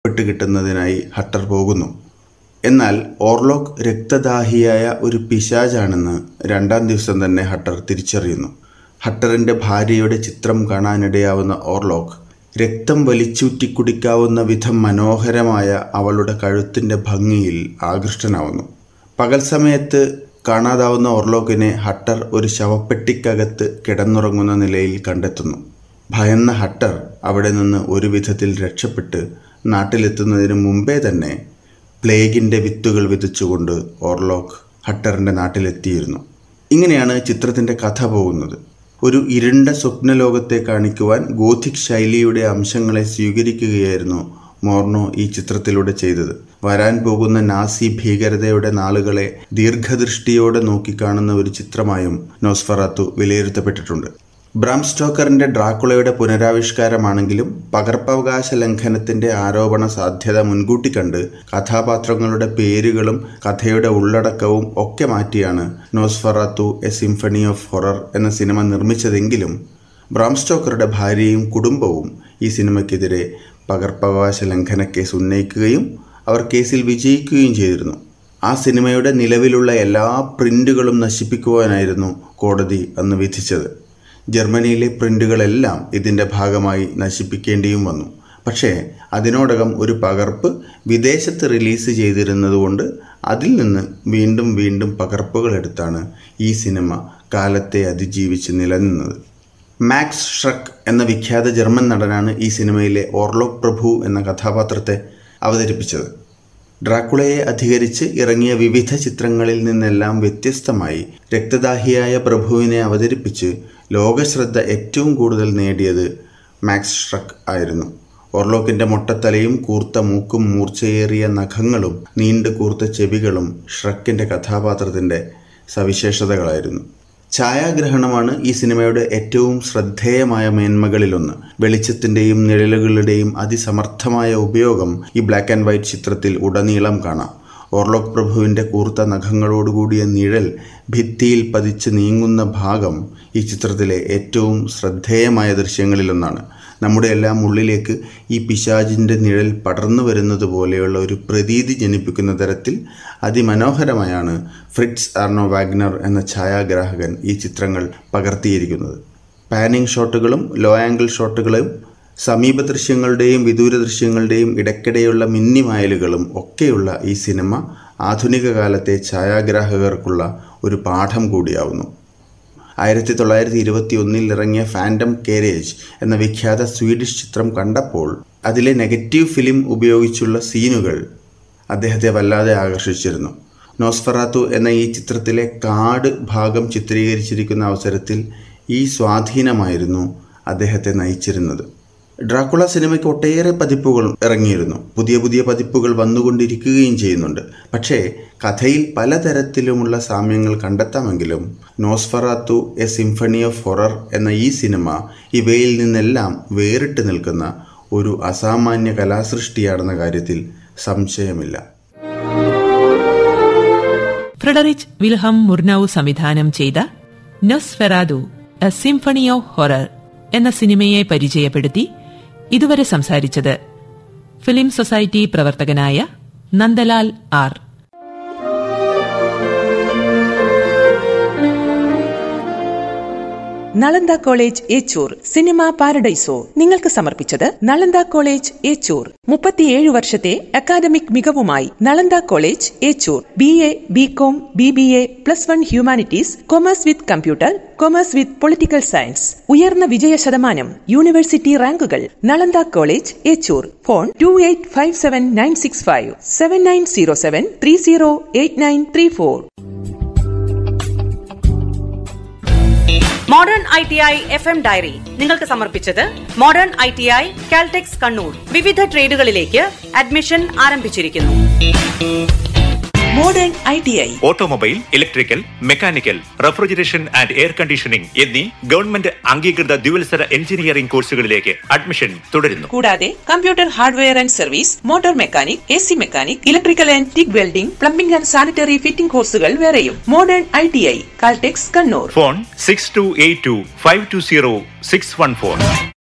പെട്ടുകിട്ടുന്നതിനായി ഹട്ടർ പോകുന്നു എന്നാൽ ഓർലോക്ക് രക്തദാഹിയായ ഒരു പിശാചാണെന്ന് രണ്ടാം ദിവസം തന്നെ ഹട്ടർ തിരിച്ചറിയുന്നു ഹട്ടറിൻ്റെ ഭാര്യയുടെ ചിത്രം കാണാനിടയാവുന്ന ഓർലോക്ക് രക്തം വലിച്ചൂറ്റി കുടിക്കാവുന്ന വിധം മനോഹരമായ അവളുടെ കഴുത്തിൻ്റെ ഭംഗിയിൽ ആകൃഷ്ടനാവുന്നു പകൽ സമയത്ത് കാണാതാവുന്ന ഓർലോക്കിനെ ഹട്ടർ ഒരു ശവപ്പെട്ടിക്കകത്ത് കിടന്നുറങ്ങുന്ന നിലയിൽ കണ്ടെത്തുന്നു ഭയന്ന ഹട്ടർ അവിടെ നിന്ന് ഒരു വിധത്തിൽ രക്ഷപ്പെട്ട് നാട്ടിലെത്തുന്നതിന് മുമ്പേ തന്നെ പ്ലേഗിൻ്റെ വിത്തുകൾ വിതച്ചുകൊണ്ട് ഓർലോക്ക് ഹട്ടറിൻ്റെ നാട്ടിലെത്തിയിരുന്നു ഇങ്ങനെയാണ് ചിത്രത്തിൻ്റെ കഥ പോകുന്നത് ഒരു ഇരുണ്ട സ്വപ്നലോകത്തെ കാണിക്കുവാൻ ഗോഥിക് ശൈലിയുടെ അംശങ്ങളെ സ്വീകരിക്കുകയായിരുന്നു മോർണോ ഈ ചിത്രത്തിലൂടെ ചെയ്തത് വരാൻ പോകുന്ന നാസി ഭീകരതയുടെ നാളുകളെ ദീർഘദൃഷ്ടിയോടെ നോക്കിക്കാണുന്ന ഒരു ചിത്രമായും നോസ്ഫറാത്തു വിലയിരുത്തപ്പെട്ടിട്ടുണ്ട് ബ്രാം സ്റ്റോക്കറിന്റെ ഡ്രാക്കുളയുടെ പുനരാവിഷ്കാരമാണെങ്കിലും പകർപ്പവകാശ ലംഘനത്തിന്റെ ആരോപണ സാധ്യത മുൻകൂട്ടി കണ്ട് കഥാപാത്രങ്ങളുടെ പേരുകളും കഥയുടെ ഉള്ളടക്കവും ഒക്കെ മാറ്റിയാണ് Nosferatu a symphony of horror എന്ന സിനിമ നിർമ്മിച്ചതെങ്കിലും ബ്രാം സ്റ്റോക്കറുടെ ഭാര്യയും കുടുംബവും ഈ സിനിമയ്ക്കെതിരെ പകർപ്പവകാശ ലംഘന കേസ് ഉന്നയിക്കുകയും അവർ കേസിൽ വിജയിക്കുകയും ചെയ്തിരുന്നു ആ സിനിമയുടെ നിലവിലുള്ള എല്ലാ പ്രിന്റുകളും നശിപ്പിക്കുവാനായിരുന്നു കോടതി അന്ന് വിധിച്ചത് ജർമ്മനിയിലെ പ്രിന്റുകളെല്ലാം ഇതിൻ്റെ ഭാഗമായി നശിപ്പിക്കേണ്ടിയും വന്നു പക്ഷേ അതിനോടകം ഒരു പകർപ്പ് വിദേശത്ത് റിലീസ് ചെയ്തിരുന്നതുകൊണ്ട് അതിൽ നിന്ന് വീണ്ടും വീണ്ടും പകർപ്പുകൾ എടുത്താണ് ഈ സിനിമ കാലത്തെ അതിജീവിച്ച് നിലനിന്നത് മാക്സ് ഷ്രക്ക് എന്ന വിഖ്യാത ജർമ്മൻ നടനാണ് ഈ സിനിമയിലെ ഓർലോക് പ്രഭു എന്ന കഥാപാത്രത്തെ അവതരിപ്പിച്ചത് ഡ്രാക്കുളയെ അധികരിച്ച് ഇറങ്ങിയ വിവിധ ചിത്രങ്ങളിൽ നിന്നെല്ലാം വ്യത്യസ്തമായി രക്തദാഹിയായ പ്രഭുവിനെ അവതരിപ്പിച്ച് ലോകശ്രദ്ധ ഏറ്റവും കൂടുതൽ നേടിയത് മാക്സ് ഷ്രക്ക് ആയിരുന്നു ഓർലോക്കിന്റെ മൊട്ടത്തലയും കൂർത്ത മൂക്കും മൂർച്ചയേറിയ നഖങ്ങളും നീണ്ടു കൂർത്ത ചെവികളും ഷ്രക്കിന്റെ കഥാപാത്രത്തിന്റെ സവിശേഷതകളായിരുന്നു ഛായാഗ്രഹണമാണ് ഈ സിനിമയുടെ ഏറ്റവും ശ്രദ്ധേയമായ മേന്മകളിലൊന്ന് വെളിച്ചത്തിന്റെയും നിഴലുകളുടെയും അതിസമർത്ഥമായ ഉപയോഗം ഈ ബ്ലാക്ക് ആൻഡ് വൈറ്റ് ചിത്രത്തിൽ ഉടനീളം കാണാം ഓർലോക് പ്രഭുവിൻ്റെ കൂർത്ത നഖങ്ങളോടുകൂടിയ നിഴൽ ഭിത്തിയിൽ പതിച്ച് നീങ്ങുന്ന ഭാഗം ഈ ചിത്രത്തിലെ ഏറ്റവും ശ്രദ്ധേയമായ ദൃശ്യങ്ങളിലൊന്നാണ് നമ്മുടെ എല്ലാം ഉള്ളിലേക്ക് ഈ പിശാജിൻ്റെ നിഴൽ പടർന്നു വരുന്നത് പോലെയുള്ള ഒരു പ്രതീതി ജനിപ്പിക്കുന്ന തരത്തിൽ അതിമനോഹരമായാണ് ഫ്രിറ്റ്സ് ആർണോ വാഗ്നർ എന്ന ഛായാഗ്രാഹകൻ ഈ ചിത്രങ്ങൾ പകർത്തിയിരിക്കുന്നത് പാനിംഗ് ഷോട്ടുകളും ലോ ആംഗിൾ ഷോട്ടുകളും സമീപ ദൃശ്യങ്ങളുടെയും വിദൂര ദൃശ്യങ്ങളുടെയും ഇടയ്ക്കിടെയുള്ള മിന്നിമായലുകളും ഒക്കെയുള്ള ഈ സിനിമ ആധുനിക കാലത്തെ ഛായാഗ്രാഹകർക്കുള്ള ഒരു പാഠം കൂടിയാവുന്നു ആയിരത്തി തൊള്ളായിരത്തി ഇരുപത്തി ഒന്നിൽ ഇറങ്ങിയ ഫാൻഡം കേരേജ് എന്ന വിഖ്യാത സ്വീഡിഷ് ചിത്രം കണ്ടപ്പോൾ അതിലെ നെഗറ്റീവ് ഫിലിം ഉപയോഗിച്ചുള്ള സീനുകൾ അദ്ദേഹത്തെ വല്ലാതെ ആകർഷിച്ചിരുന്നു നോസ്ഫറാത്തു എന്ന ഈ ചിത്രത്തിലെ കാട് ഭാഗം ചിത്രീകരിച്ചിരിക്കുന്ന അവസരത്തിൽ ഈ സ്വാധീനമായിരുന്നു അദ്ദേഹത്തെ നയിച്ചിരുന്നത് ഡ്രാക്കുള സിനിമയ്ക്ക് ഒട്ടേറെ പതിപ്പുകൾ ഇറങ്ങിയിരുന്നു പുതിയ പുതിയ പതിപ്പുകൾ വന്നുകൊണ്ടിരിക്കുകയും ചെയ്യുന്നുണ്ട് പക്ഷേ കഥയിൽ പലതരത്തിലുമുള്ള സാമ്യങ്ങൾ കണ്ടെത്താമെങ്കിലും Nosferatu a symphony of horror എന്ന ഈ സിനിമ ഇവയിൽ നിന്നെല്ലാം വേറിട്ട് നിൽക്കുന്ന ഒരു അസാമാന്യ കലാസൃഷ്ടിയാണെന്ന കാര്യത്തിൽ സംശയമില്ല ഫ്രെഡറിച്ച് വിൽഹം മുർനൌ സംവിധാനം ചെയ്ത Nosferatu a symphony of horror എന്ന സിനിമയെ പരിചയപ്പെടുത്തി ഇതുവരെ സംസാരിച്ചത് ഫിലിം സൊസൈറ്റി പ്രവർത്തകനായ Nandalal R Nalanda college Echur cinema Paradiso നിങ്ങൾക്ക് സമർപ്പിച്ചത് നളന്ദ കോളേജ് ഏച്ചൂർ മുപ്പത്തിയേഴ് വർഷത്തെ അക്കാദമിക് മികവുമായി Nalanda college Echur B A B com B B A plus one humanities commerce with computer commerce with political science ഉയർന്ന വിജയ ശതമാനം യൂണിവേഴ്സിറ്റി റാങ്കുകൾ Nalanda college Echur phone two eight five seven nine six five seven nine zero seven three zero eight nine three four modern I T I F M diary നിങ്ങൾക്ക് സമർപ്പിച്ചത് modern I T I Caltex Kannur വിവിധ ട്രേഡുകളിലേക്ക് admission ആരംഭിച്ചിരിക്കുന്നു modern I T I automobile electrical mechanical refrigeration and air conditioning എന്നീ government അംഗീകൃത ദ്വിവത്സര engineering കോഴ്സുകളിലേക്ക് admission തുടരുന്നു കൂടാതെ computer hardware and service motor mechanic A C mechanic electrical and TIG welding plumbing and sanitary fitting കോഴ്സുകൾ വേറെയും modern I T I Caltex Kannur phone six two eight two five two zero six one four